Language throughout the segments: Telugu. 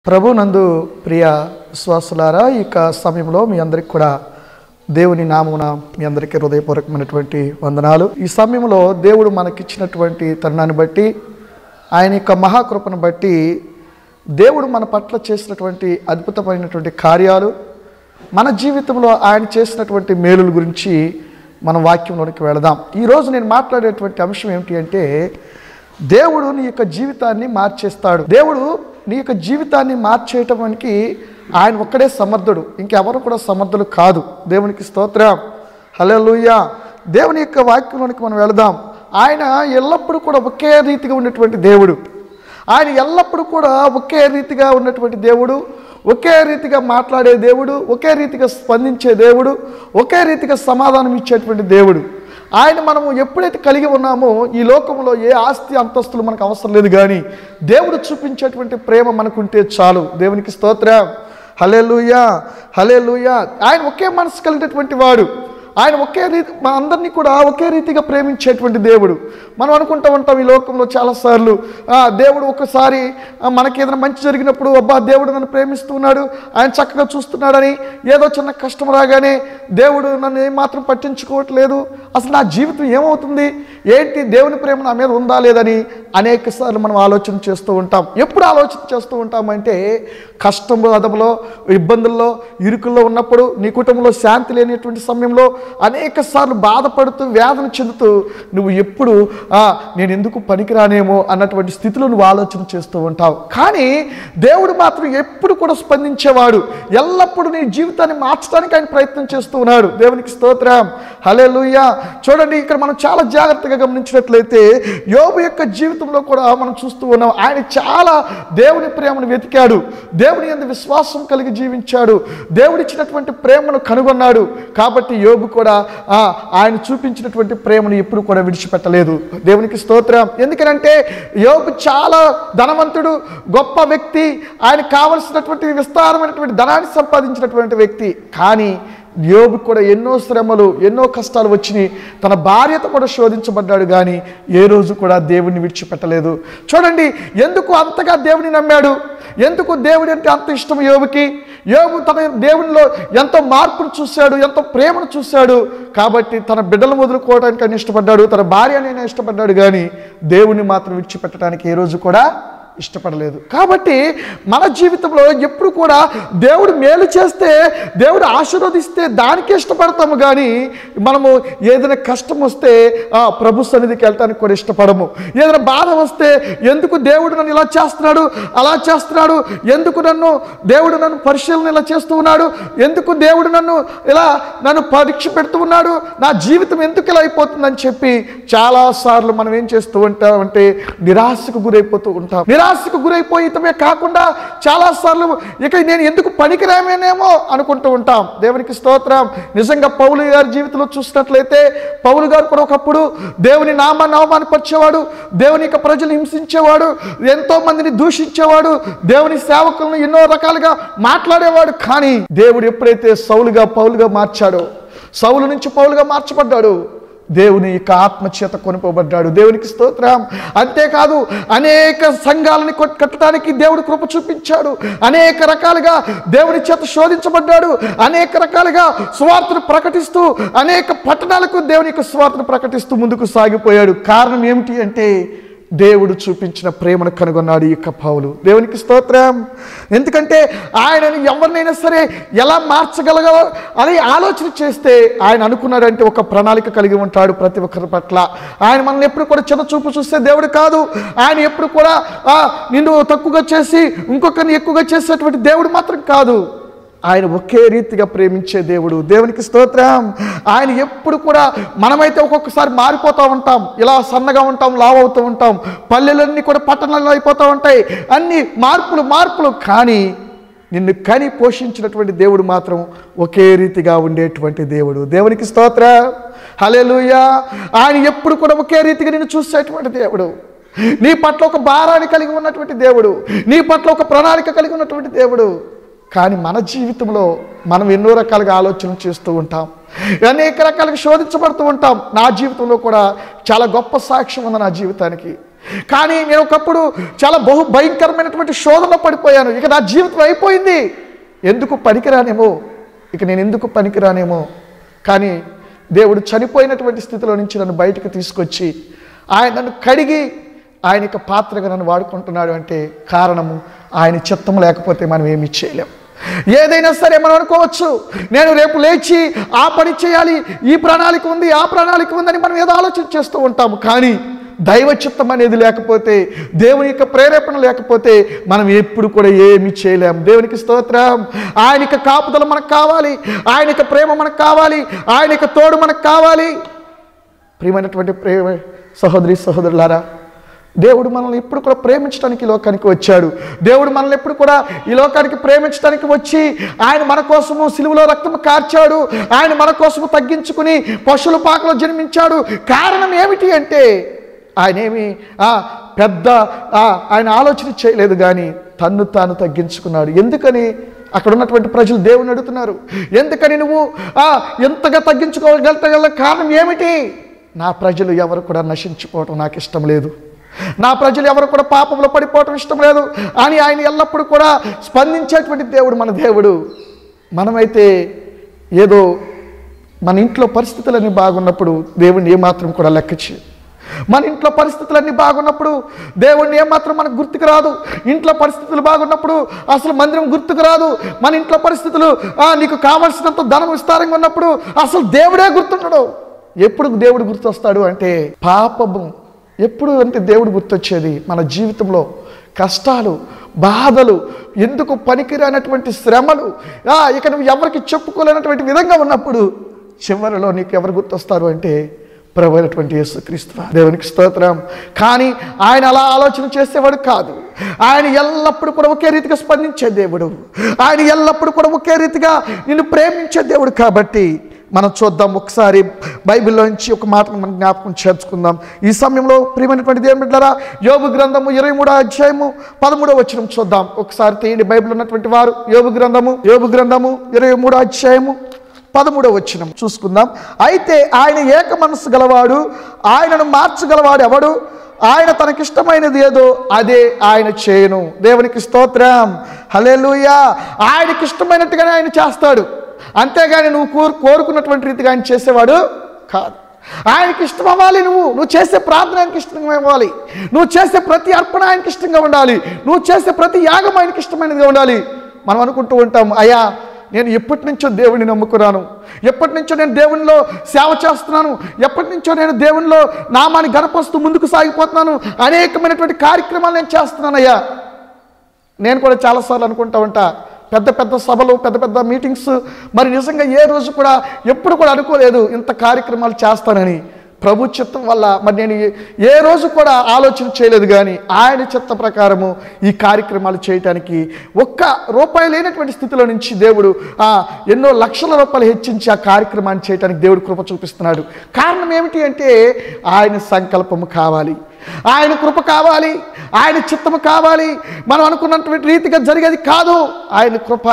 ప్రభు నందు ప్రియ విశ్వాసులారా ఈ యొక్క సమయంలో మీ అందరికి కూడా దేవుని నామున మీ అందరికీ హృదయపూర్వకమైనటువంటి వందనాలు ఈ సమయంలో దేవుడు మనకిచ్చినటువంటి తరుణాన్ని బట్టి ఆయన యొక్క మహాకృపను బట్టి దేవుడు మన పట్ల చేసినటువంటి అద్భుతమైనటువంటి కార్యాలు మన జీవితంలో ఆయన చేసినటువంటి మేలుల గురించి మన వాక్యంలోనికి వెళదాం ఈరోజు నేను మాట్లాడేటువంటి అంశం ఏమిటి అంటే దేవుడు నీ యొక్క జీవితాన్ని మార్చేస్తాడు దేవుడు నీ యొక్క జీవితాన్ని మార్చేయటానికి ఆయన ఒక్కడే సమర్థుడు ఇంకెవరు కూడా సమర్థులు కాదు దేవునికి స్తోత్రం హల్లెలూయా దేవుని యొక్క వాక్యంలోనికి మనం వెళదాం ఆయన ఎల్లప్పుడూ కూడా ఒకే రీతిగా ఉన్నటువంటి దేవుడు ఆయన ఎల్లప్పుడూ కూడా ఒకే రీతిగా ఉన్నటువంటి దేవుడు ఒకే రీతిగా మాట్లాడే దేవుడు ఒకే రీతిగా స్పందించే దేవుడు ఒకే రీతిగా సమాధానం ఇచ్చేటువంటి దేవుడు ఆయన మనము ఎప్పుడైతే కలిగి ఉన్నామో ఈ లోకంలో ఏ ఆస్తి అంతస్తులు మనకు అవసరం లేదు కానీ దేవుడు చూపించేటువంటి ప్రేమ మనకుంటే చాలు దేవునికి స్తోత్రం హలే లూయా హలే లూయా ఆయన ఒకే మనసు కలిగినటువంటి వాడు ఆయన ఒకే రీతి మా అందరినీ కూడా ఒకే రీతిగా ప్రేమించేటువంటి దేవుడు మనం అనుకుంటూ ఉంటాం ఈ లోకంలో చాలాసార్లు ఆ, దేవుడు ఒకసారి ఆ, మనకి ఏదైనా మంచి జరిగినప్పుడు అబ్బా దేవుడు నన్ను ప్రేమిస్తున్నాడు ఆయన చక్కగా చూస్తున్నాడని ఏదో చిన్న కష్టం రాగానే దేవుడు నన్ను ఏమాత్రం పట్టించుకోవట్లేదు అసలు నా జీవితం ఏమవుతుంది ఏంటి దేవుని ప్రేమ నా మీద ఉందా లేదని అనేక సార్లు మనం ఆలోచన చేస్తూ ఉంటాం ఎప్పుడు ఆలోచన చేస్తూ ఉంటామంటే కష్టం అదములో ఇబ్బందుల్లో ఇరుకుల్లో ఉన్నప్పుడు నీ కుటుంబంలో శాంతి లేనటువంటి సమయంలో అనేక సార్లు బాధపడుతూ వేదన చెందుతూ నువ్వు ఎప్పుడు "ఆ, నేను ఎందుకు పనికిరానేమో అన్నటువంటి స్థితిలో నువ్వు ఆలోచన చేస్తూ ఉంటావు కానీ దేవుడు మాత్రం ఎప్పుడు కూడా స్పందించేవాడు ఎల్లప్పుడూ నీ జీవితాన్ని మార్చడానికి ఆయన ప్రయత్నం చేస్తూ ఉన్నాడు దేవునికి స్తోత్రం హలే చూడండి ఇక్కడ మనం చాలా జాగ్రత్తగా గమనించినట్లయితే యోబు యొక్క జీవితంలో కూడా మనం చూస్తూ ఉన్నాం ఆయన చాలా దేవుని ప్రేమను వెతికాడు దేవుని ఎందు విశ్వాసం కలిగి జీవించాడు దేవుడిచ్చినటువంటి ప్రేమను కనుగొన్నాడు కాబట్టి యోబు కూడా ఆ, ఆయన చూపించినటువంటి ప్రేమను ఎప్పుడు కూడా విడిచిపెట్టలేదు దేవునికి స్తోత్రం ఎందుకనంటే యోబు చాలా ధనవంతుడు గొప్ప వ్యక్తి ఆయన కావలసినటువంటి విస్తారమైనటువంటి ధనాన్ని సంపాదించినటువంటి వ్యక్తి కానీ యోబు కూడా ఎన్నో శ్రమలు ఎన్నో కష్టాలు వచ్చినాయి తన భార్యతో కూడా శోధించబడ్డాడు కానీ ఏ రోజు కూడా దేవుడిని విడిచిపెట్టలేదు చూడండి ఎందుకు అంతగా దేవుని నమ్మాడు ఎందుకు దేవుడి అంటే అంత ఇష్టం యోబుకి యోబు తన దేవునిలో ఎంతో మార్పును చూశాడు ఎంతో ప్రేమను చూశాడు కాబట్టి తన బిడ్డలు వదులుకోవడానికి ఆయన ఇష్టపడ్డాడు తన భార్యని ఆయన ఇష్టపడ్డాడు కానీ దేవుని మాత్రం విడిచిపెట్టడానికి ఏ రోజు కూడా ఇష్టపడలేదు కాబట్టి మన జీవితంలో ఎప్పుడు కూడా దేవుడు మేలు చేస్తే దేవుడు ఆశీర్వదిస్తే దానికి ఇష్టపడతాము కానీ మనము ఏదైనా కష్టం వస్తే ఆ ప్రభు సన్నిధికి వెళ్ళటానికి కూడా ఇష్టపడము ఏదైనా బాధ వస్తే ఎందుకు దేవుడు నన్ను ఇలా చేస్తున్నాడు అలా చేస్తున్నాడు ఎందుకు నన్ను దేవుడు నన్ను పరిశీలన ఇలా చేస్తూ ఉన్నాడు ఎందుకు దేవుడు నన్ను ఇలా నన్ను పరీక్ష పెడుతూ ఉన్నాడు నా జీవితం ఎందుకు ఇలా అయిపోతుందని చెప్పి చాలాసార్లు మనం ఏం చేస్తూ ఉంటామంటే నిరాశకు గురైపోతూ ఉంటాం నిరాశకు గురైపోయటమే కాకుండా చాలాసార్లు ఇక నేను ఎందుకు పనికిరామేనేమో అనుకుంటూ ఉంటాం దేవునికి స్తోత్రం నిజంగా పౌలు గారి జీవితంలో చూసినట్లయితే పౌలు గారు కూడా ఒకప్పుడు దేవుని నామాన్ని అవమానపరిచేవాడు దేవుని యొక్క ప్రజలు హింసించేవాడు ఎంతో మందిని దూషించేవాడు దేవుని సేవకులను ఎన్నో రకాలుగా మాట్లాడేవాడు కానీ దేవుడు ఎప్పుడైతే సౌలుగా పౌలుగా మార్చాడో సౌలు నుంచి పౌలుగా మార్చబడ్డాడు దేవుని యొక్క ఆత్మచేత కొనుకోబడ్డాడు దేవునికి స్తోత్రం అంతేకాదు అనేక సంఘాలని కొట్- కట్టడానికి దేవుడు కృప చూపించాడు అనేక రకాలుగా దేవుని చేత శోధించబడ్డాడు అనేక రకాలుగా సువార్తను ప్రకటిస్తూ అనేక పట్టణాలకు దేవుని యొక్క సువార్తను ప్రకటిస్తూ ముందుకు సాగిపోయాడు కారణం ఏమిటి అంటే దేవుడు చూపించిన ప్రేమను కనుగొన్నాడు ఈ యొక్క పౌలు దేవునికి స్తోత్రం ఎందుకంటే ఆయనను ఎవరినైనా సరే ఎలా మార్చగలగ అని ఆలోచన చేస్తే ఆయన అనుకున్నాడంటే ఒక ప్రణాళిక కలిగి ఉంటాడు ప్రతి ఒక్కరి పట్ల ఆయన మనల్ని ఎప్పుడు కూడా చిన్న చూపు చూస్తే దేవుడు కాదు ఆయన ఎప్పుడు కూడా "ఆ, నిన్ను తక్కువగా చేసి ఇంకొకరిని ఎక్కువగా చేసేటువంటి దేవుడు మాత్రం కాదు ఆయన ఒకే రీతిగా ప్రేమించే దేవుడు దేవునికి స్తోత్రం ఆయన ఎప్పుడు కూడా మనమైతే ఒక్కొక్కసారి మారిపోతూ ఉంటాం ఇలా సన్నగా ఉంటాం లావ్ అవుతూ ఉంటాం పల్లెలన్నీ కూడా పట్టణాలు అయిపోతూ ఉంటాయి అన్ని మార్పులు మార్పులు కానీ నిన్ను కని పోషించినటువంటి దేవుడు మాత్రం ఒకే రీతిగా ఉండేటువంటి దేవుడు దేవునికి స్తోత్ర హల్లెలూయా ఆయన ఎప్పుడు కూడా ఒకే రీతిగా నిన్ను చూసేటువంటి దేవుడు నీ పట్ల ఒక భారాన్ని కలిగి ఉన్నటువంటి దేవుడు నీ పట్ల ఒక ప్రణాళిక కలిగి ఉన్నటువంటి దేవుడు కానీ మన జీవితంలో మనం ఎన్నో రకాలుగా ఆలోచన చేస్తూ ఉంటాం అనేక రకాలుగా శోధించబడుతూ ఉంటాం నా జీవితంలో కూడా చాలా గొప్ప సాక్ష్యం ఉంది నా జీవితానికి కానీ నేను ఒకప్పుడు చాలా బహు భయంకరమైనటువంటి శోధనలో పడిపోయాను ఇక నా జీవితం అయిపోయింది ఎందుకు పనికిరానేమో ఇక నేను ఎందుకు పనికిరానేమో కానీ దేవుడు చనిపోయినటువంటి స్థితిలో నుంచి నన్ను బయటకు తీసుకొచ్చి ఆయన నన్ను కడిగి ఆయన యొక్క పాత్రగా నన్ను వాడుకుంటున్నాడు అంటే కారణము ఆయన చిత్తం లేకపోతే మనం ఏమి చేయలేం ఏదైనా సరే మనం అనుకోవచ్చు నేను రేపు లేచి ఆ పని చేయాలి ఈ ప్రణాళిక ఉంది ఆ ప్రణాళిక ఉందని మనం ఏదో ఆలోచన చేస్తూ ఉంటాము కానీ దైవ చిత్తం అనేది లేకపోతే దేవుని యొక్క ప్రేరేపణ లేకపోతే మనం ఎప్పుడు కూడా ఏమి చేయలేం దేవునికి స్తోత్రం ఆయన యొక్క కాపుదల మనకు కావాలి ఆయన యొక్క ప్రేమ మనకు కావాలి ఆయన యొక్క తోడు మనకు కావాలి ప్రియమైనటువంటి ప్రేమ సహోదరి సహోదరులారా దేవుడు మనల్ని ఎప్పుడు కూడా ప్రేమించడానికి ఈ లోకానికి వచ్చాడు దేవుడు మనల్ని ఎప్పుడు కూడా ఈ లోకానికి ప్రేమించడానికి వచ్చి ఆయన మన కోసము సిలువలో రక్తము కార్చాడు ఆయన మన కోసము తగ్గించుకుని పశువుల పాకలో జన్మించాడు కారణం ఏమిటి అంటే ఆయన ఏమి ఆ, పెద్ద ఆ, ఆయన ఆలోచన చేయలేదు కానీ తన్ను తాను తగ్గించుకున్నాడు ఎందుకని అక్కడ ఉన్నటువంటి ప్రజలు దేవుని అడుగుతున్నారు ఎందుకని నువ్వు ఆ, ఎంతగా తగ్గించుకోగల కారణం ఏమిటి నా ప్రజలు ఎవరు కూడా నశించిపోవటం నాకు ఇష్టం లేదు నా ప్రజలు ఎవరు కూడా పాపంలో పడిపోవటం ఇష్టం లేదు అని ఆయన ఎల్లప్పుడూ కూడా స్పందించేటువంటి దేవుడు మన దేవుడు మనమైతే ఏదో మన ఇంట్లో పరిస్థితులన్నీ బాగున్నప్పుడు దేవుణ్ణి ఏమాత్రం కూడా లెక్క చేయదు మన ఇంట్లో పరిస్థితులన్నీ బాగున్నప్పుడు దేవుణ్ణి ఏమాత్రం మనకు గుర్తుకు రాదు ఇంట్లో పరిస్థితులు బాగున్నప్పుడు అసలు మందిరం గుర్తుకు రాదు మన ఇంట్లో పరిస్థితులు ఆ, నీకు కావలసినంత ధనం విస్తారంగా ఉన్నప్పుడు అసలు దేవుడే గుర్తుండడు ఎప్పుడు దేవుడు గుర్తొస్తాడు అంటే పాపము ఎప్పుడు అంటే దేవుడు గుర్తొచ్చేది మన జీవితంలో కష్టాలు బాధలు ఎందుకు పనికిరానటువంటి శ్రమలు ఆ, ఇక నువ్వు ఎవరికి చెప్పుకోలేనటువంటి విధంగా ఉన్నప్పుడు చివరిలో నీకు ఎవరు గుర్తొస్తారు అంటే ప్రభు అయినటువంటి యేసుక్రీస్తు దేవునికి స్తోత్రం కానీ ఆయన అలా ఆలోచన చేసేవాడు కాదు ఆయన ఎల్లప్పుడూ కూడా ఒకే రీతిగా స్పందించే దేవుడు ఆయన ఎల్లప్పుడూ కూడా ఒకే రీతిగా నిన్ను ప్రేమించే దేవుడు కాబట్టి మనం చూద్దాం ఒకసారి బైబిల్లోంచి ఒక మాటను మనం జ్ఞాపకం చేర్చుకుందాం ఈ సమయంలో ప్రియమైనటువంటి దేవుని బిడ్డలారా యోగు గ్రంథము ఇరవై మూడో అధ్యాయము పదమూడో వచనం చూద్దాం ఒకసారి తీయండి బైబిల్ ఉన్నటువంటి వారు యోగు గ్రంథము యోగు గ్రంథము ఇరవై మూడో అధ్యాయము పదమూడవ వచనం చూసుకుందాం అయితే ఆయన ఏక మనసు గలవాడు ఆయనను మార్చగలవాడు ఎవడు ఆయన తనకిష్టమైనది ఏదో అదే ఆయన చేయను దేవునికి స్తోత్రం హల్లెలూయా ఆయనకి ఇష్టమైనట్టుగానే ఆయన చేస్తాడు అంతేగాని నువ్వు కోరు కోరుకున్నటువంటి రీతిగా ఆయన చేసేవాడు కాదు ఆయనకి ఇష్టం అవ్వాలి నువ్వు నువ్వు చేసే ప్రార్థన ఆయనకి ఇష్టంగా ఇవ్వాలి నువ్వు చేసే ప్రతి అర్పణ ఆయనకి ఇష్టంగా ఉండాలి నువ్వు చేసే ప్రతి యాగం ఆయనకి ఇష్టమైనదిగా ఉండాలి మనం అనుకుంటూ ఉంటాం అయ్యా నేను ఎప్పటి నుంచో దేవుడిని నమ్ముకున్నాను ఎప్పటి నుంచో నేను దేవునిలో సేవ చేస్తున్నాను ఎప్పటి నుంచో నేను దేవునిలో నామాన్ని గణపరుస్తూ ముందుకు సాగిపోతున్నాను అనేకమైనటువంటి కార్యక్రమాలు నేను చేస్తున్నానయ్యా నేను కూడా చాలాసార్లు అనుకుంటా ఉంటా పెద్ద పెద్ద సభలు పెద్ద పెద్ద మీటింగ్స్ మరి నిజంగా ఏ రోజు కూడా ఎప్పుడు కూడా అనుకోలేదు ఇంత కార్యక్రమాలు చేస్తానని ప్రభు చిత్తం వల్ల మరి నేను ఏ- ఏ రోజు కూడా ఆలోచన చేయలేదు కానీ ఆయన చిత్త ప్రకారము ఈ కార్యక్రమాలు చేయటానికి ఒక్క రూపాయి లేనటువంటి స్థితిలో నుంచి దేవుడు ఆ ఎన్నో లక్షల రూపాయలు హెచ్చించి ఆ కార్యక్రమాన్ని చేయడానికి దేవుడు కృప చూపిస్తున్నాడు కారణం ఏమిటి అంటే ఆయన సంకల్పము కావాలి ఆయన కృప కావాలి ఆయన చిత్తము కావాలి మనం అనుకున్నటువంటి రీతిగా జరిగేది కాదు ఆయన కృప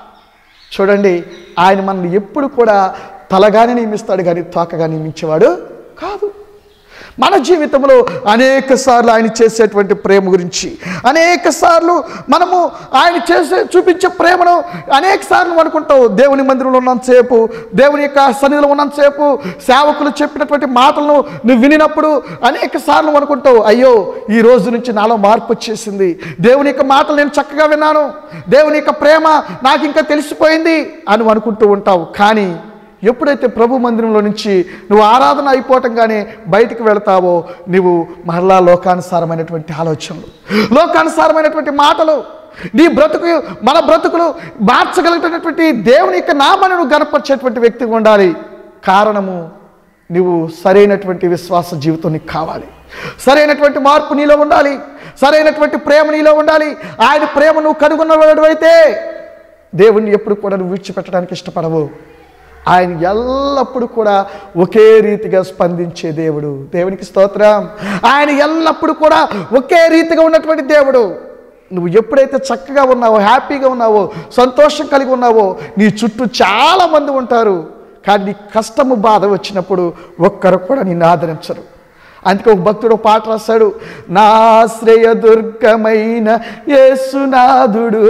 చూడండి ఆయన మనల్ని ఎప్పుడు కూడా తలగానే నియమిస్తాడు కానీ తోకగా నియమించేవాడు కాదు మన జీవితంలో అనేక సార్లు ఆయన చేసేటువంటి ప్రేమ గురించి అనేక సార్లు మనము ఆయన చేసే చూపించే ప్రేమను అనేక సార్లు నువ్వు అనుకుంటావు దేవుని మందిరంలో ఉన్నంతసేపు దేవుని యొక్క సన్నిధిలో ఉన్నంతసేపు సేవకులు చెప్పినటువంటి మాటలను నువ్వు వినినప్పుడు అనేక సార్లు నువ్వు అనుకుంటావు అయ్యో ఈ రోజు నుంచి నాలో మార్పు వచ్చేసింది దేవుని యొక్క మాటలు నేను చక్కగా విన్నాను దేవుని యొక్క ప్రేమ నాకు ఇంకా తెలిసిపోయింది అని నువ్వు అనుకుంటూ ఉంటావు కానీ ఎప్పుడైతే ప్రభు మందిరంలో నుంచి నువ్వు ఆరాధన అయిపోవటంగానే బయటికి వెళతావో నువ్వు మరలా లోకానుసారమైనటువంటి ఆలోచనలు లోకానుసారమైనటువంటి మాటలు నీ బ్రతుకు మన బ్రతుకులు మార్చగలిగినటువంటి దేవుని యొక్క నామాన్ని నువ్వు గనపరిచేటువంటి వ్యక్తిగా ఉండాలి కారణము నువ్వు సరైనటువంటి విశ్వాస జీవితం నీకు కావాలి సరైనటువంటి మార్పు నీలో ఉండాలి సరైనటువంటి ప్రేమ నీలో ఉండాలి ఆయన ప్రేమ నువ్వు కనుగొన్నవాడు అయితే దేవుణ్ణి ఎప్పుడు కూడా నువ్వు విడిచిపెట్టడానికి ఇష్టపడవు ఆయన ఎల్లప్పుడూ కూడా ఒకే రీతిగా స్పందించే దేవుడు దేవునికి స్తోత్రం ఆయన ఎల్లప్పుడూ కూడా ఒకే రీతిగా ఉన్నటువంటి దేవుడు నువ్వు ఎప్పుడైతే చక్కగా ఉన్నావో హ్యాపీగా ఉన్నావో సంతోషం కలిగి ఉన్నావో నీ చుట్టూ చాలా మంది ఉంటారు కానీ నీ కష్టము బాధ వచ్చినప్పుడు ఒక్కరు కూడా నిన్ను ఆదరించరు అందుకే ఒక భక్తుడు ఒక పాట రాశాడు నా ఆశ్రయ దుర్గమైన యేసునాథుడు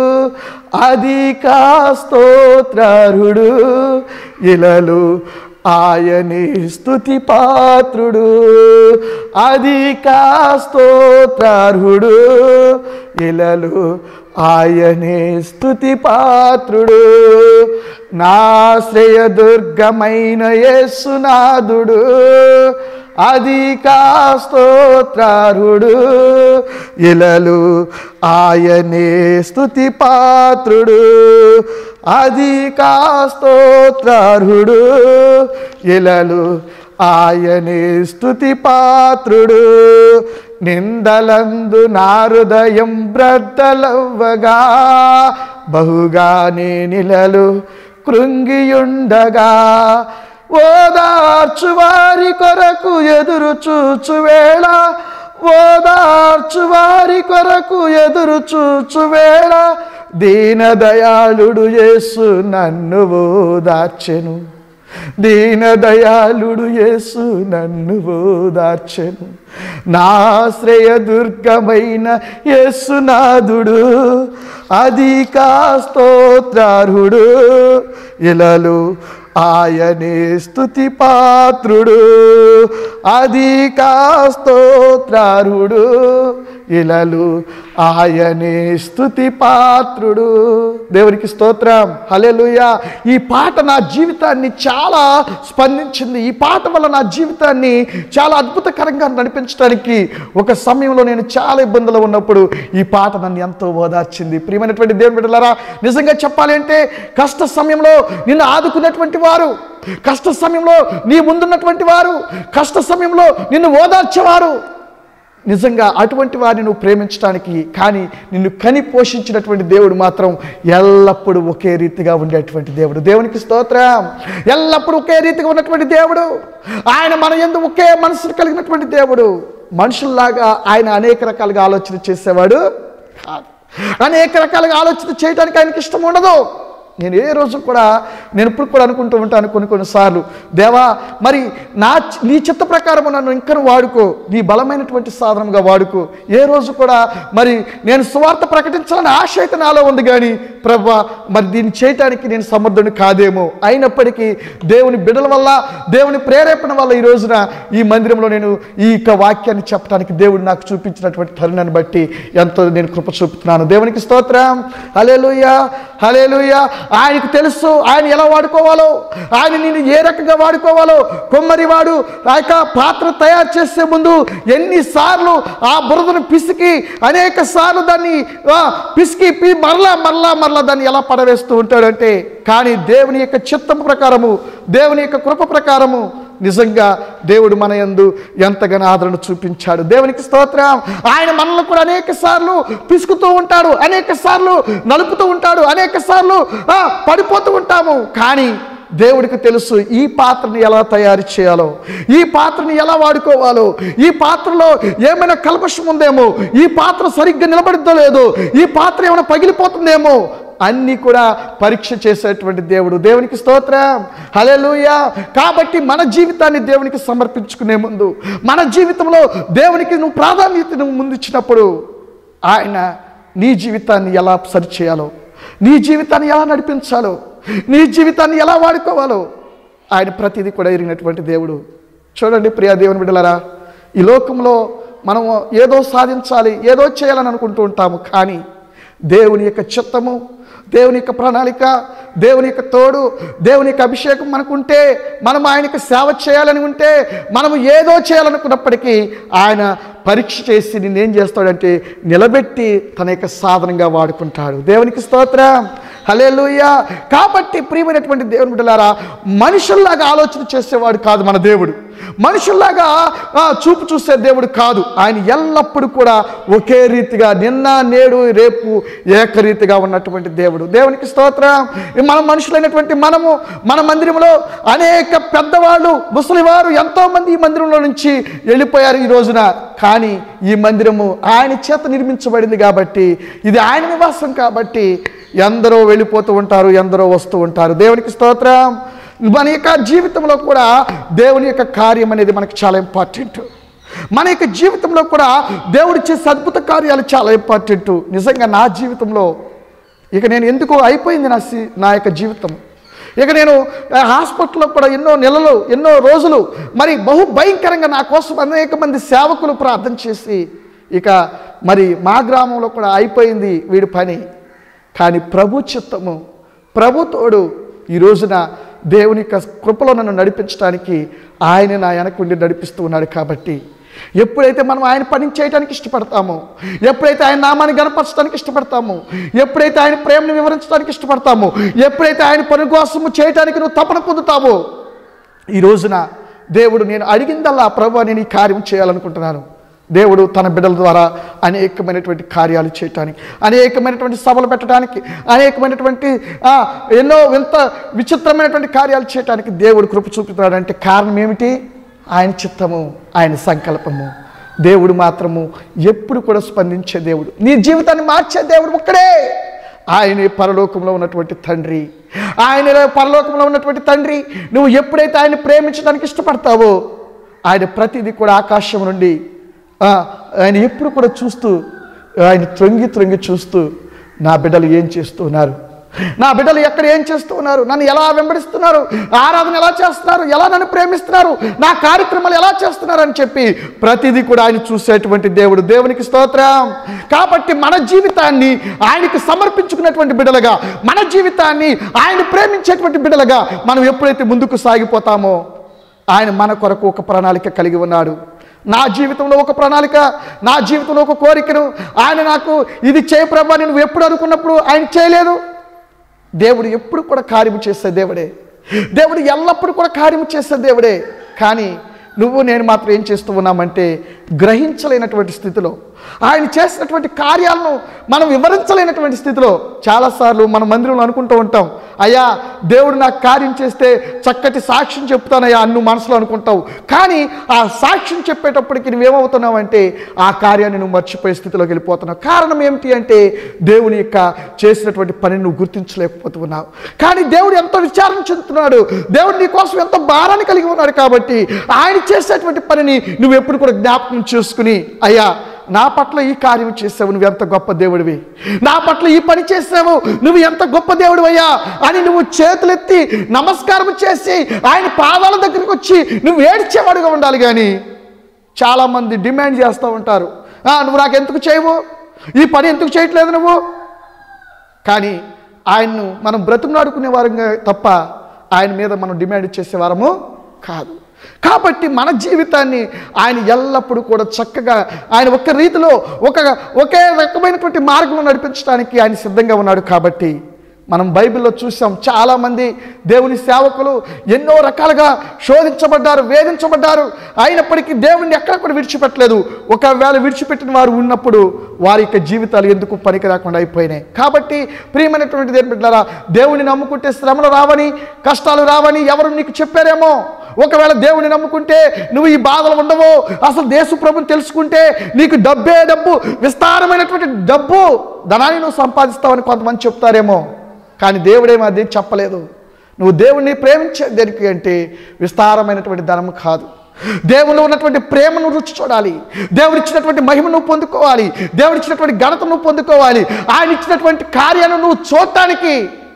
అధికా స్తోత్రారుడు ఇలలు ఆయనే స్తుతి పాత్రుడు అధికా స్తోత్రార్హుడు ఇలలు ఆయనే స్తుతి పాత్రుడు నాశ్రయ దుర్గమైన యేసునాథుడు అధికా స్తోత్రారుడు ఇలలు ఆయనే స్తుతి పాత్రుడు అధికా స్తోత్రార్హుడు ఇలలు ఆయనే స్తుతి పాత్రుడు నిందలందు నా హృదయం బ్రద్దలవ్వగా బహుగానే నిలలు కృంగియుండగా ఓదార్చు వారి కొరకు ఎదురు చూచు వేళ ఓదార్చు వారి కొరకు ఎదురు చూచు వేళ దీనదయాళుడు యేసు నన్ను ఓదార్చెను దీనదయాళుడు యేసు నన్ను ఓదార్చెను నాశ్రయ దుర్గమైన యేసునాథుడు అధికా స్తోత్రార్హుడు ఇలలు ఆయనే స్తుతి పాత్రుడు అధికా స్తోత్రారుడు ఇలలు ఆయనే స్తుతి పాత్రుడు దేవునికి స్తోత్రం హల్లెలూయా ఈ పాట నా జీవితాన్ని చాలా స్పందించింది ఈ పాట వల్ల నా జీవితాన్ని చాలా అద్భుతకరంగా నడిపించడానికి ఒక సమయంలో నేను చాలా ఇబ్బందులు ఉన్నప్పుడు ఈ పాట నన్ను ఎంతో ఓదార్చింది ప్రియమైనటువంటి దేవుని బిడ్డలారా నిజంగా చెప్పాలి అంటే కష్ట సమయంలో నిన్ను ఆదుకున్నటువంటి వారు కష్ట సమయంలో నీ ముందున్నటువంటి వారు కష్ట సమయంలో నిన్ను ఓదార్చేవారు నిజంగా అటువంటి వారిని నువ్వు ప్రేమించడానికి కానీ నిన్ను కని పోషించినటువంటి దేవుడు మాత్రం ఎల్లప్పుడూ ఒకే రీతిగా ఉండేటువంటి దేవుడు దేవునికి స్తోత్రం ఎల్లప్పుడూ ఒకే రీతిగా ఉన్నటువంటి దేవుడు ఆయన మన ఎందు ఒకే మనసు కలిగినటువంటి దేవుడు మనుషుల్లాగా ఆయన అనేక రకాలుగా ఆలోచన చేసేవాడు కాదు అనేక రకాలుగా ఆలోచన చేయడానికి ఆయనకి ఇష్టం ఉండదు నేను ఏ రోజు కూడా నేను ఇప్పుడు కూడా అనుకుంటూ ఉంటాను కొన్ని కొన్నిసార్లు దేవా మరి నా నీ చిత్త ప్రకారం నన్ను ఇంకను వాడుకో నీ బలమైనటువంటి సాధనంగా వాడుకో ఏ రోజు కూడా మరి నేను సువార్త ప్రకటించాలని ఆశ అయితే నాలో ఉంది కానీ ప్రభా మరి దీన్ని చేయటానికి నేను సమర్థుని కాదేమో అయినప్పటికీ దేవుని బిడల వల్ల దేవుని ప్రేరేపణ వల్ల ఈ రోజున ఈ మందిరంలో నేను ఈ యొక్క వాక్యాన్ని చెప్పడానికి దేవుడు నాకు చూపించినటువంటి తరుణాన్ని బట్టి ఎంతో నేను కృప చూపుతున్నాను దేవునికి స్తోత్రం హలేలుయా హలేలుయా ఆయనకు తెలుసు ఆయన ఎలా వాడుకోవాలో ఆయన నేను ఏ రకంగా వాడుకోవాలో కొమ్మరివాడు ఆ యొక్క పాత్ర తయారు చేసే ముందు ఎన్నిసార్లు ఆ బురదను పిసికి అనేక సార్లు దాన్ని ఆ, పిసికి పి- మరలా మరలా మరలా దాన్ని ఎలా పడవేస్తూ ఉంటాడంటే కానీ దేవుని యొక్క చిత్తం ప్రకారము దేవుని యొక్క కృప ప్రకారము నిజంగా దేవుడు మన యందు ఎంతగానో ఆదరణ చూపించాడు దేవునికి స్తోత్రం ఆయన మనల్ని కూడా అనేక సార్లు పిసుకుతూ ఉంటాడు అనేక సార్లు నలుపుతూ ఉంటాడు అనేక సార్లు ఆ, పడిపోతూ ఉంటాము కానీ దేవుడికి తెలుసు ఈ పాత్రని ఎలా తయారు చేయాలో ఈ పాత్రని ఎలా వాడుకోవాలో ఈ పాత్రలో ఏమైనా కల్పషం ఉందేమో ఈ పాత్ర సరిగ్గా నిలబడిద్దో లేదో ఈ పాత్ర ఏమైనా పగిలిపోతుందేమో అన్నీ కూడా పరీక్ష చేసేటువంటి దేవుడు దేవునికి స్తోత్రం హల్లెలూయా కాబట్టి మన జీవితాన్ని దేవునికి సమర్పించుకునే ముందు మన జీవితంలో దేవునికి నువ్వు ప్రాధాన్యత నువ్వు ముందిచ్చినప్పుడు ఆయన నీ జీవితాన్ని ఎలా సరిచేయాలో నీ జీవితాన్ని ఎలా నడిపించాలో నీ జీవితాన్ని ఎలా వాడుకోవాలో ఆయన ప్రతిదీ కూడా ఎరిగినటువంటి దేవుడు చూడండి ప్రియా దేవుని బిడ్డలారా ఈ లోకంలో మనం ఏదో సాధించాలి ఏదో చేయాలని అనుకుంటూ ఉంటాము కానీ దేవుని యొక్క చిత్తము దేవుని యొక్క ప్రణాళిక దేవుని యొక్క తోడు దేవుని యొక్క అభిషేకం మనకుంటే మనం ఆయనకి సేవ చేయాలని ఉంటే మనం ఏదో చేయాలనుకున్నప్పటికీ ఆయన పరీక్ష చేసి నిన్నేం చేస్తాడంటే నిలబెట్టి తన యొక్క సాధనంగా వాడుకుంటాడు దేవునికి స్తోత్రం హలేలుయ కాబట్టి ప్రియమైనటువంటి దేవుని బిడ్డలారా మనుషుల్లాగా ఆలోచన చేసేవాడు కాదు మన దేవుడు మనుషుల్లాగా ఆ, చూపు చూసే దేవుడు కాదు ఆయన ఎల్లప్పుడూ కూడా ఒకే రీతిగా నిన్న నేడు రేపు ఏకరీతిగా ఉన్నటువంటి దేవుడు దేవునికి స్తోత్రం మన మనుషులైనటువంటి మనము మన మందిరంలో అనేక పెద్దవాళ్ళు ముసలివారు ఎంతో మంది ఈ మందిరంలో నుంచి వెళ్ళిపోయారు ఈ రోజున కానీ ఈ మందిరము ఆయన చేత నిర్మించబడింది కాబట్టి ఇది ఆయన నివాసం కాబట్టి ఎందరో వెళ్ళిపోతూ ఉంటారు ఎందరో వస్తూ ఉంటారు దేవునికి స్తోత్రం మన యొక్క జీవితంలో కూడా దేవుని యొక్క కార్యం అనేది మనకి చాలా ఇంపార్టెంట్ మన యొక్క జీవితంలో కూడా దేవుడు చేసే అద్భుత కార్యాలు చాలా ఇంపార్టెంట్ నిజంగా నా జీవితంలో ఇక నేను ఎందుకు అయిపోయింది నా సి- నా యొక్క జీవితం ఇక నేను ఆ, హాస్పిటల్లో కూడా ఎన్నో నెలలు ఎన్నో రోజులు మరి బహు భయంకరంగా నా కోసం అనేక మంది సేవకులు ప్రార్థన చేసి ఇక మరి మా గ్రామంలో కూడా అయిపోయింది వీడి పని కానీ ప్రభు చిత్తము ప్రభు తోడు ఈ రోజున దేవుని యొక్క కృపలో నన్ను నడిపించడానికి ఆయన నా వెనకుండి నడిపిస్తూ ఉన్నాడు కాబట్టి ఎప్పుడైతే మనం ఆయన పని చేయడానికి ఇష్టపడతామో ఎప్పుడైతే ఆయన నామాన్ని గనపరచడానికి ఇష్టపడతామో ఎప్పుడైతే ఆయన ప్రేమను వివరించడానికి ఇష్టపడతామో ఎప్పుడైతే ఆయన పని కోసము చేయడానికి నువ్వు తపన పొందుతావో ఈ రోజున దేవుడు నేను అడిగిందల్లా ప్రభు నేను ఈ కార్యం చేయాలనుకుంటున్నాను దేవుడు తన బిడ్డల ద్వారా అనేకమైనటువంటి కార్యాలు చేయటానికి అనేకమైనటువంటి సభలు పెట్టడానికి అనేకమైనటువంటి ఆ, ఎన్నో వింత విచిత్రమైనటువంటి కార్యాలు చేయటానికి దేవుడు కృప చూపుతున్నాడు అంటే కారణం ఏమిటి ఆయన చిత్తము ఆయన సంకల్పము దేవుడు మాత్రము ఎప్పుడు కూడా స్పందించే దేవుడు నీ జీవితాన్ని మార్చే దేవుడు ఒక్కడే ఆయనే పరలోకంలో ఉన్నటువంటి తండ్రి ఆయన పరలోకంలో ఉన్నటువంటి తండ్రి నువ్వు ఎప్పుడైతే ఆయన ప్రేమించడానికి ఇష్టపడతావో ఆయన ప్రతిదీ కూడా ఆకాశం నుండి ఆ, ఆయన ఎప్పుడు కూడా చూస్తూ ఆయన త్రొంగి త్రొంగి చూస్తూ నా బిడ్డలు ఏం చేస్తూ ఉన్నారు నా బిడ్డలు ఎక్కడ ఏం చేస్తూ ఉన్నారు నన్ను ఎలా వెంబడిస్తున్నారు ఆరాధన ఎలా చేస్తున్నారు ఎలా నన్ను ప్రేమిస్తున్నారు నా కార్యక్రమాలు ఎలా చేస్తున్నారు అని చెప్పి ప్రతిదీ కూడా ఆయన చూసేటువంటి దేవుడు దేవునికి స్తోత్రం కాబట్టి మన జీవితాన్ని ఆయనకి సమర్పించుకున్నటువంటి బిడ్డలుగా మన జీవితాన్ని ఆయన ప్రేమించేటువంటి బిడ్డలుగా మనం ఎప్పుడైతే ముందుకు సాగిపోతామో ఆయన మన కొరకు ఒక ప్రణాళిక కలిగి ఉన్నాడు నా జీవితంలో ఒక ప్రణాళిక నా జీవితంలో ఒక కోరికను ఆయన నాకు ఇది చేయ ప్రభా అని నువ్వు ఎప్పుడు అనుకున్నప్పుడు ఆయన చేయలేదు దేవుడు ఎప్పుడు కూడా కార్యము చేసే దేవుడే దేవుడు ఎల్లప్పుడూ కూడా కార్యము చేసే దేవుడే కానీ నువ్వు నేను మాత్రం ఏం చేస్తూ ఉన్నామంటే గ్రహించలేనటువంటి స్థితిలో ఆయన చేసినటువంటి కార్యాలను మనం వివరించలేనటువంటి స్థితిలో చాలాసార్లు మన మందిరంలో అనుకుంటూ ఉంటాం అయ్యా దేవుడు నాకు కార్యం చేస్తే చక్కటి సాక్ష్యం చెప్తానయ్యా అన్ను మనసులో అనుకుంటావు కానీ ఆ సాక్ష్యం చెప్పేటప్పటికి నువ్వేమవుతున్నావు అంటే ఆ కార్యాన్ని నువ్వు మర్చిపోయే స్థితిలోకి వెళ్ళిపోతున్నావు కారణం ఏమిటి అంటే దేవుని యొక్క చేసినటువంటి పనిని నువ్వు గుర్తించలేకపోతున్నావు కానీ దేవుడు ఎంతో విచారణ చెందుతున్నాడు దేవుడు నీ కోసం ఎంతో భారాన్ని కలిగి ఉన్నాడు కాబట్టి ఆయన చేసేటువంటి పనిని నువ్వు ఎప్పుడు కూడా జ్ఞాపకం చేసుకుని అయ్యా నా పట్ల ఈ కార్యం చేసావు నువ్వు ఎంత గొప్ప దేవుడివి నా పట్ల ఈ పని చేసావు నువ్వు ఎంత గొప్ప దేవుడు అయ్యా అని నువ్వు చేతులెత్తి నమస్కారం చేసి ఆయన పాదాల దగ్గరికి వచ్చి నువ్వు ఏడ్చేవాడుగా ఉండాలి కానీ చాలామంది డిమాండ్ చేస్తూ ఉంటారు "ఆ, నువ్వు నాకు ఎందుకు చేయవు ఈ పని ఎందుకు చేయట్లేదు నువ్వు కానీ ఆయన్ను మనం బ్రతుకునాడుకునే వారంగా తప్ప ఆయన మీద మనం డిమాండ్ చేసేవారము కాదు కాబట్టి మన జీవితాన్ని ఆయన ఎల్లప్పుడూ కూడా చక్కగా ఆయన ఒక రీతిలో ఒక ఒకే రకమైనటువంటి మార్గంలో నడిపించడానికి ఆయన సిద్ధంగా ఉన్నాడు కాబట్టి మనం బైబిల్లో చూసాం చాలామంది దేవుని సేవకులు ఎన్నో రకాలుగా శోధించబడ్డారు వేధించబడ్డారు అయినప్పటికీ దేవుణ్ణి ఎక్కడ కూడా విడిచిపెట్టలేదు ఒకవేళ విడిచిపెట్టిన వారు ఉన్నప్పుడు వారి యొక్క జీవితాలు ఎందుకు పనికి రాకుండా అయిపోయినాయి కాబట్టి ప్రియమైనటువంటి దేవుని బిడ్డలారా దేవుని నమ్ముకుంటే శ్రమలు రావని కష్టాలు రావని ఎవరు నీకు చెప్పారేమో ఒకవేళ దేవుని నమ్ముకుంటే నువ్వు ఈ బాధలు ఉండవు అసలు దేశ ప్రభుని తెలుసుకుంటే నీకు డబ్బే డబ్బు విస్తారమైనటువంటి డబ్బు ధనాన్ని నువ్వు సంపాదిస్తావని కొంతమంది చెప్తారేమో కానీ దేవుడేమో అది చెప్పలేదు నువ్వు దేవుణ్ణి ప్రేమించే దేనికి అంటే విస్తారమైనటువంటి ధనం కాదు దేవునిలో ఉన్నటువంటి ప్రేమను రుచి చూడాలి దేవుడిచ్చినటువంటి మహిమను నువ్వు పొందుకోవాలి దేవుడిచ్చినటువంటి ఘనత నువ్వు పొందుకోవాలి ఆయన ఇచ్చినటువంటి కార్యాన్ని నువ్వు చూడటానికి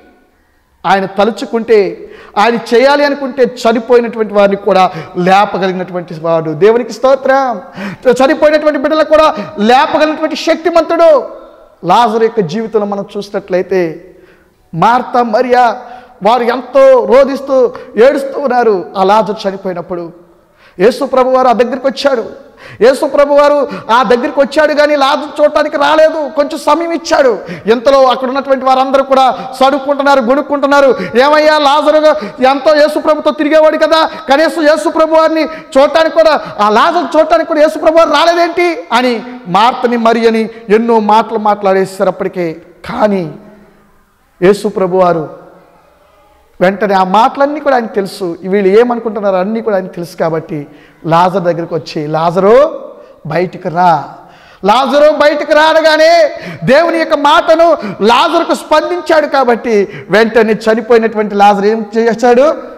ఆయన తలుచుకుంటే ఆయన చేయాలి అనుకుంటే చనిపోయినటువంటి వారిని కూడా లేపగలిగినటువంటి వాడు దేవునికి స్తోత్రం చనిపోయినటువంటి బిడ్డలకు కూడా లేపగలిగినటువంటి శక్తిమంతుడు లాజర్ యొక్క జీవితంలో మనం చూసినట్లయితే మార్త మరియా వారు ఎంతో రోధిస్తూ ఏడుస్తూ ఉన్నారు ఆ లాజర్ చనిపోయినప్పుడు యేసు ప్రభు వారు ఆ దగ్గరికి వచ్చాడు యేసు ప్రభు వారు ఆ దగ్గరికి వచ్చాడు కానీ లాజర్ చూడటానికి రాలేదు కొంచెం సమయం ఇచ్చాడు ఇంతలో అక్కడ ఉన్నటువంటి వారందరూ కూడా సడుక్కుంటున్నారు గుడుక్కుంటున్నారు ఏమయ్యా లాజరు ఎంతో యేసు ప్రభుతో తిరిగేవాడు కదా కనీసం యేసు ప్రభు వారిని చూడటానికి కూడా ఆ లాజర్ చూడటానికి కూడా యేసు ప్రభు వారు రాలేదేంటి అని మార్తని మరి అని ఎన్నో మాటలు మాట్లాడేసారు అప్పటికే కానీ యేసు ప్రభు వారు వెంటనే ఆ మాటలన్నీ కూడా ఆయన తెలుసు వీళ్ళు ఏమనుకుంటున్నారో అన్నీ కూడా ఆయన తెలుసు కాబట్టి లాజర్ దగ్గరికి వచ్చి లాజరు బయటికి రా లాజరు బయటికి రానగానే దేవుని యొక్క మాటను లాజరుకు స్పందించాడు కాబట్టి వెంటనే చనిపోయినటువంటి లాజరు ఏం చేశాడు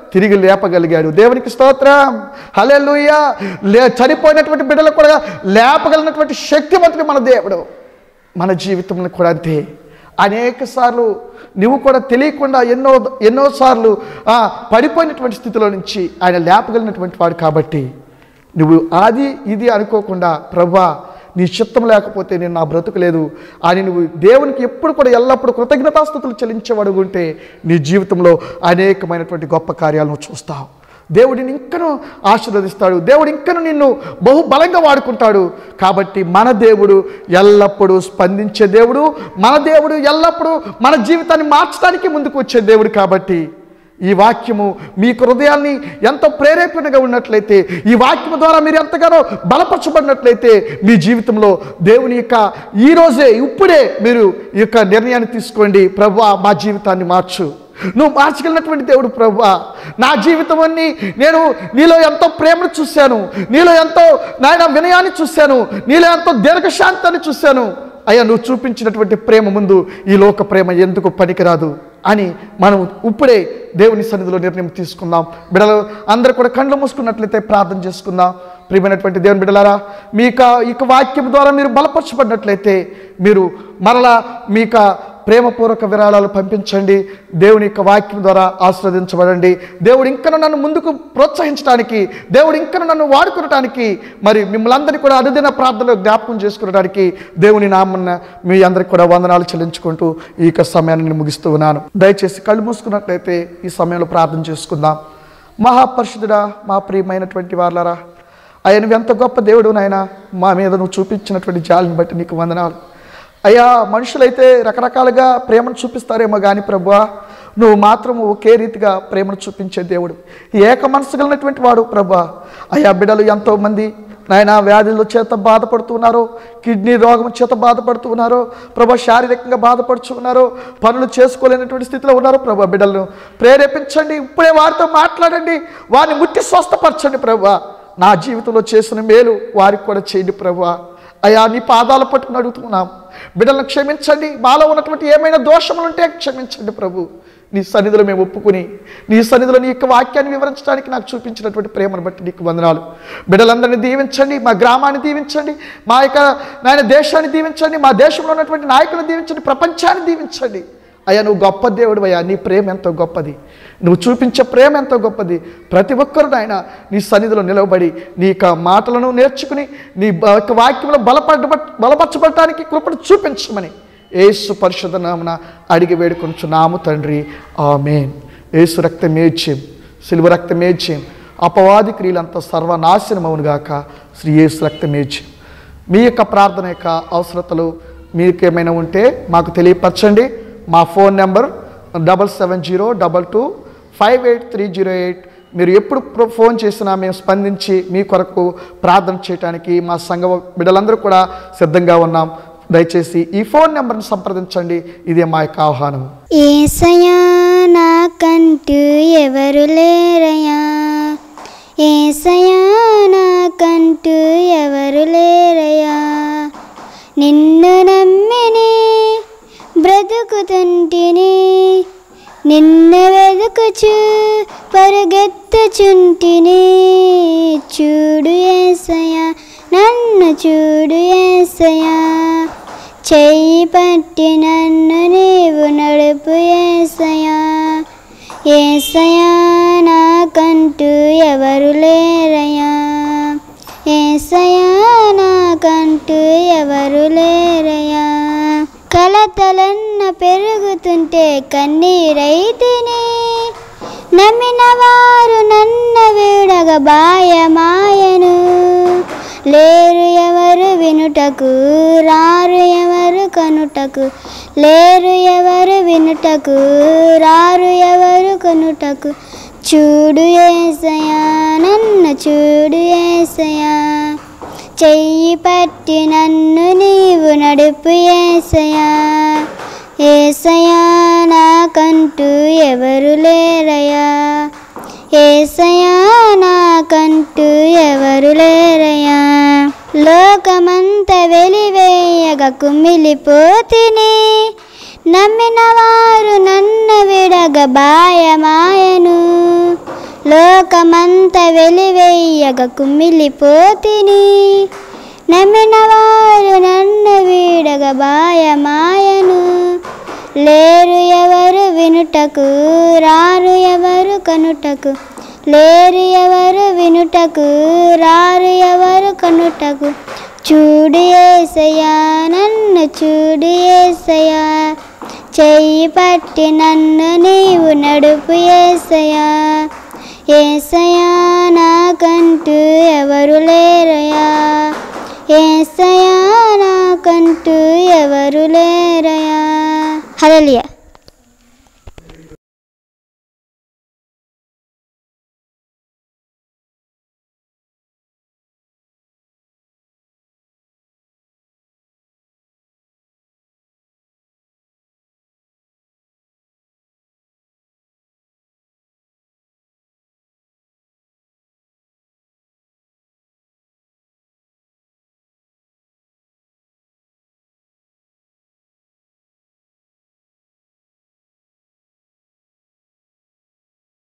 తిరిగి లేపగలిగాడు దేవునికి స్తోత్రం హల్లెలూయా లే చనిపోయినటువంటి బిడ్డలు కూడా లేపగలిగినటువంటి శక్తివంతుడు మన దేవుడు మన జీవితంలో కూడా అంతే అనేక సార్లు నువ్వు కూడా తెలియకుండా ఎన్నో ఎన్నోసార్లు ఆ, పడిపోయినటువంటి స్థితిలో నుంచి ఆయన లేపగలిగినటువంటి వాడు కాబట్టి నువ్వు అది ఇది అనుకోకుండా ప్రభా నీ చిత్తం లేకపోతే నేను నా బ్రతుకు లేదు అని నువ్వు దేవునికి ఎప్పుడు కూడా ఎల్లప్పుడూ కృతజ్ఞతాస్థుతులు చెల్లించేవాడు ఉంటే నీ జీవితంలో అనేకమైనటువంటి గొప్ప కార్యాలను చూస్తావు దేవుడిని ఇంకనూ ఆశీర్వదిస్తాడు దేవుడు ఇంకనూ నిన్ను బహు బలంగా వాడుకుంటాడు కాబట్టి మన దేవుడు ఎల్లప్పుడూ స్పందించే దేవుడు మన దేవుడు ఎల్లప్పుడూ మన జీవితాన్ని మార్చడానికి ముందుకు వచ్చే దేవుడు కాబట్టి ఈ వాక్యము మీ హృదయాన్ని ఎంతో ప్రేరేపణగా ఉన్నట్లయితే ఈ వాక్యము ద్వారా మీరు ఎంతగానో బలపరచబడినట్లయితే మీ జీవితంలో దేవుని యొక్క ఈ రోజే ఇప్పుడే మీరు ఈ యొక్క నిర్ణయాన్ని తీసుకోండి ప్రభు మా జీవితాన్ని మార్చు నువ్వు మార్చగలిగినటువంటి దేవుడు ప్రభు నా జీవితం అన్ని నేను నీలో ఎంతో ప్రేమను చూశాను నీలో ఎంతో నాయన వినయాన్ని చూశాను నీలో ఎంతో దీర్ఘశాంతాన్ని చూశాను అయ్యా నువ్వు చూపించినటువంటి ప్రేమ ముందు ఈ లోక ప్రేమ ఎందుకు పనికిరాదు అని మనం ఇప్పుడే దేవుని సన్నిధిలో నిర్ణయం తీసుకుందాం బిడలు అందరూ కూడా కళ్ళు మూసుకున్నట్లయితే ప్రార్థన చేసుకుందాం ప్రియమైనటువంటి దేవుని బిడలారా మీ యొక్క ఈ యొక్క వాక్యం ద్వారా మీరు బలపరచబడినట్లయితే మీరు మరలా మీ యొక్క ప్రేమపూర్వక విరాళాలు పంపించండి దేవుని యొక్క వాక్యం ద్వారా ఆస్వాదించబడండి దేవుడు ఇంకను నన్ను ముందుకు ప్రోత్సహించడానికి దేవుడు ఇంకను నన్ను వాడుకునడానికి మరి మిమ్మల్ని అందరినీ కూడా అనుదిన ప్రార్థనలో జ్ఞాపకం చేసుకునడానికి దేవుని నామన్న మీ అందరికి కూడా వందనాలు చెల్లించుకుంటూ ఈ యొక్క సమయాన్ని నేను ముగిస్తూ ఉన్నాను దయచేసి కళ్ళు మూసుకున్నట్లయితే ఈ సమయంలో ప్రార్థన చేసుకుందాం మహాపరిషుడా మా ప్రియమైనటువంటి వాళ్ళరా ఆయన నువ్వు ఎంత గొప్ప దేవుడు నాయన మా మీద నువ్వు చూపించినటువంటి జాలిని బట్టి నీకు వందనాలు అయ్యా మనుషులైతే రకరకాలుగా ప్రేమను చూపిస్తారేమో కానీ ప్రభువా నువ్వు మాత్రం ఒకే రీతిగా ప్రేమను చూపించే దేవుడు ఏక మనసు కలిగినటువంటి వాడు ప్రభా అయ్యా బిడ్డలు ఎంతోమంది నాయన వ్యాధుల చేత బాధపడుతున్నారు కిడ్నీ రోగం చేత బాధపడుతున్నారు ప్రభా శారీరకంగా బాధపడుతున్నారు పనులు చేసుకోలేనటువంటి స్థితిలో ఉన్నారు ప్రభా బిడ్డలను ప్రేరేపించండి ఇప్పుడే వారితో మాట్లాడండి వారిని ముట్టి స్వస్థపరచండి ప్రభా నా జీవితంలో చేసిన మేలు వారికి కూడా చేయండి ప్రభా అయ్యా నీ పాదాల పట్టుకుని అడుగుతున్నాం బిడ్డలను క్షమించండి మాలో ఉన్నటువంటి ఏమైనా దోషములు ఉంటే క్షమించండి ప్రభు నీ సన్నిధిలో మేము ఒప్పుకుని నీ సన్నిధిలో నీ యొక్క వాక్యాన్ని వివరించడానికి నాకు చూపించినటువంటి ప్రేమను బట్టి నీకు వందనాలు బిడ్డలందరినీ దీవించండి మా గ్రామాన్ని దీవించండి మా యొక్క నాయన దేశాన్ని దీవించండి మా దేశంలో ఉన్నటువంటి నాయకులను దీవించండి ప్రపంచాన్ని దీవించండి అయ్యా నువ్వు గొప్ప దేవుడు అయ్యా నీ ప్రేమ ఎంతో గొప్పది నువ్వు చూపించే ప్రేమ ఎంతో గొప్పది ప్రతి ఒక్కరు నాయన నీ సన్నిధిలో నిలవబడి నీ యొక్క మాటలను నేర్చుకుని నీ బ- యొక్క వాక్యంలో బలపడ బలపరచబడటానికి కృపను చూపించమని ఏసు పరిశుద్ధ నామన అడిగి వేడుకొంచున్నాము తండ్రి ఆమెన్ ఏసు రక్తమేచ్యం సిలువ రక్తమేచ్యం అపవాది క్రియలంతా సర్వనాశనమవునుగాక శ్రీ ఏసు రక్తమేచ్యం మీ యొక్క ప్రార్థన యొక్క అవసరతలు మీకు ఏమైనా ఉంటే మాకు తెలియపరచండి మా phone number double seven zero double two five eight three zero eight మీరు ఎప్పుడు ప్ర- ఫోన్ చేసినా మేము స్పందించి మీ కొరకు ప్రార్థన చేయడానికి మా సంఘ బిడ్డలందరూ కూడా సిద్ధంగా ఉన్నాం దయచేసి ఈ ఫోన్ నెంబర్ని సంప్రదించండి ఇదే మా యొక్క ఆహ్వానం ఏసయా నాకంటూ ఎవరు లేరయ్యా ఏసయా నాకంటూ ఎవరు లేరయ్యా నిన్ను నమ్మిని బ్రతుకుతుంటిని నిన్ను వెతుకుచు పరుగెత్తుచుంటిని చూడు ఏసయా నన్ను చూడు ఏసయా చెయ్యి పట్టి నన్ను నీవు నడుపు ఏసయా ఏసయా నాకంటూ ఎవరు లేరయ్యా ఏసయా నాకంటూ ఎవరు లేరయ్యా కలతలన్న పెరుగుతుంటే కన్నీరైతిని నమ్మిన వారు నన్న వీడగ బాయమాయను లేరు ఎవరు వినుటకు రారు ఎవరు కనుటకు లేరు ఎవరు వినుటకు రారు ఎవరు కనుటకు చూడు ఏసయా నన్ను చూడు ఏసయా చెయ్యి పట్టి నన్ను నీవు నడుపు ఏసయా ఏసయా నాకంటూ ఎవరు లేరయ్యా ఏసయా నాకంటూ ఎవరు లేరయ్యా లోకమంత వెలివేయగ కుమిలిపోతిని నమ్మిన వారు నన్ను విడగ బాయమాయను లోకమంత వెలివెయ్యగ కుమ్మిలిపోతిని నమ్మిన వారు నన్ను వీడగ బాయమాయను లేరు ఎవరు వినుటకు రారు ఎవరు కనుటకు లేరు ఎవరు వినుటకు రారు ఎవరు కనుటకు చూడు ఏసయ్యా నన్ను చూడు ఏసయ్యా చెయ్యి పట్టి నన్ను నీవు నడుపు ఏసయ్యా ఏసయ్యా నాకంటూ ఎవరు లేరయ్యా ఏసయ్యా నాకంటూ ఎవరు లేరయ్యా హల్లెలూయా